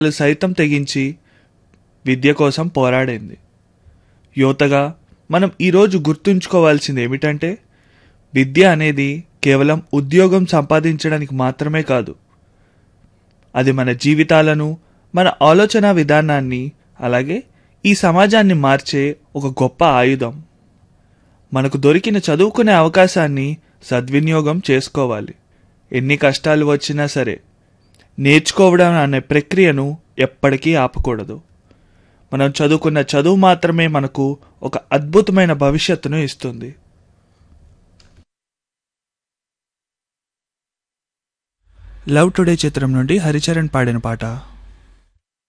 సైతం తెగించి విద్య కోసం పోరాడింది యువతగా మనం ఈరోజు గుర్తుంచుకోవాల్సింది ఏమిటంటే విద్య అనేది కేవలం ఉద్యోగం సంపాదించడానికి మాత్రమే కాదు అది మన జీవితాలను మన ఆలోచన విధానాన్ని అలాగే ఈ సమాజాన్ని మార్చే ఒక గొప్ప ఆయుధం మనకు దొరికిన చదువుకునే అవకాశాన్ని సద్వినియోగం చేసుకోవాలి ఎన్ని కష్టాలు వచ్చినా సరే నేర్చుకోవడం అనే ప్రక్రియను ఎప్పటికీ ఆపకూడదు మనం చదువుకున్న చదువు మాత్రమే మనకు ఒక అద్భుతమైన భవిష్యత్తును ఇస్తుంది లవ్ టుడే చిత్రం నుండి హరిచరణ్ పాడిన పాట